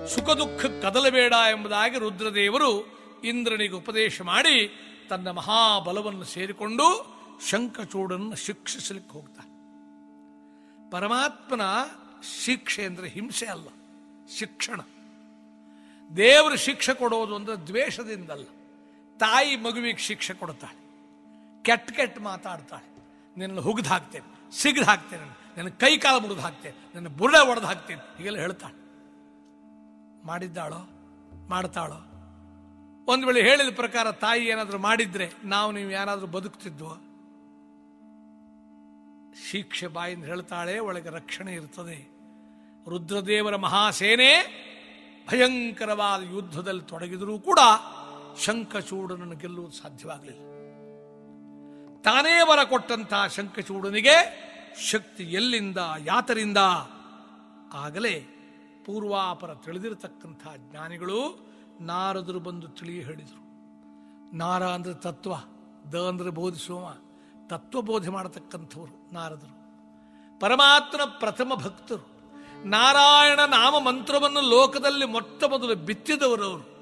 ಸುಖ ದುಃಖ ಕದಲಬೇಡ ಎಂಬುದಾಗಿ ರುದ್ರದೇವರು ಇಂದ್ರನಿಗೆ ಉಪದೇಶ ಮಾಡಿ ತನ್ನ ಮಹಾಬಲವನ್ನು ಸೇರಿಕೊಂಡು ಶಂಖಚೂಡನ್ನು ಶಿಕ್ಷಿಸಲಿಕ್ಕೆ ಹೋಗ್ತಾನೆ ಪರಮಾತ್ಮನ ಶಿಕ್ಷೆ ಅಂದ್ರೆ ಹಿಂಸೆ ಅಲ್ಲ ಶಿಕ್ಷಣ ದೇವರು ಶಿಕ್ಷೆ ಕೊಡೋದು ಅಂದ್ರೆ ದ್ವೇಷದಿಂದಲ್ಲ ತಾಯಿ ಮಗುವಿಗೆ ಶಿಕ್ಷೆ ಕೊಡ್ತಾಳೆ ಕೆಟ್ಟ ಕೆಟ್ಟ ಮಾತಾಡ್ತಾಳೆ ನಿನ್ನ ಹುಗ್ದು ಹಾಕ್ತೇನೆ ಸಿಗದು ಹಾಕ್ತೇನೆ ನಿನ್ನ ಕೈ ಕಾಲ ಮುರಿದು ಹಾಕ್ತೇನೆ ನಿನ್ನ ಬುರುಡೆ ಒಡೆದು ಹಾಕ್ತೇನೆ ಹೀಗೆಲ್ಲ ಹೇಳ್ತಾಳೆ ಮಾಡಿದ್ದಾಳೋ ಮಾಡ್ತಾಳೋ ಒಂದು ವೇಳೆ ಹೇಳಿದ ಪ್ರಕಾರ ತಾಯಿ ಏನಾದರೂ ಮಾಡಿದ್ರೆ ನಾವು ನೀವು ಯಾರಾದರೂ ಬದುಕ್ತಿದ್ವೋ ಶಿಕ್ಷೆ ಬಾಯಿಂದ ಹೇಳ್ತಾಳೆ ಒಳಗೆ ರಕ್ಷಣೆ ಇರ್ತದೆ ರುದ್ರದೇವರ ಮಹಾಸೇನೆ ಭಯಂಕರವಾದ ಯುದ್ಧದಲ್ಲಿ ತೊಡಗಿದರೂ ಕೂಡ ಶಂಖಚೂಡನನ್ನು ಗೆಲ್ಲುವುದು ಸಾಧ್ಯವಾಗಲಿಲ್ಲ ತಾನೇ ವರ ಕೊಟ್ಟಂತಹ ಶಂಖಚೂಡನಿಗೆ ಶಕ್ತಿ ಎಲ್ಲಿಂದ ಯಾತರಿಂದ ಆಗಲೇ ಪೂರ್ವಾಪರ ತಿಳಿದಿರತಕ್ಕಂಥ ಜ್ಞಾನಿಗಳು ನಾರದರು ಬಂದು ತಿಳಿ ಹೇಳಿದರು ನಾರ ಅಂದ್ರೆ ತತ್ವ ದ ಅಂದ್ರೆ ಬೋಧಿಸುವ ತತ್ವ ಬೋಧೆ ಮಾಡತಕ್ಕಂಥವರು ನಾರದರು ಪರಮಾತ್ಮನ ಪ್ರಥಮ ಭಕ್ತರು ನಾರಾಯಣ ನಾಮ ಮಂತ್ರವನ್ನು ಲೋಕದಲ್ಲಿ ಮೊಟ್ಟ ಮೊದಲು ಬಿತ್ತಿದವರು ಅವರು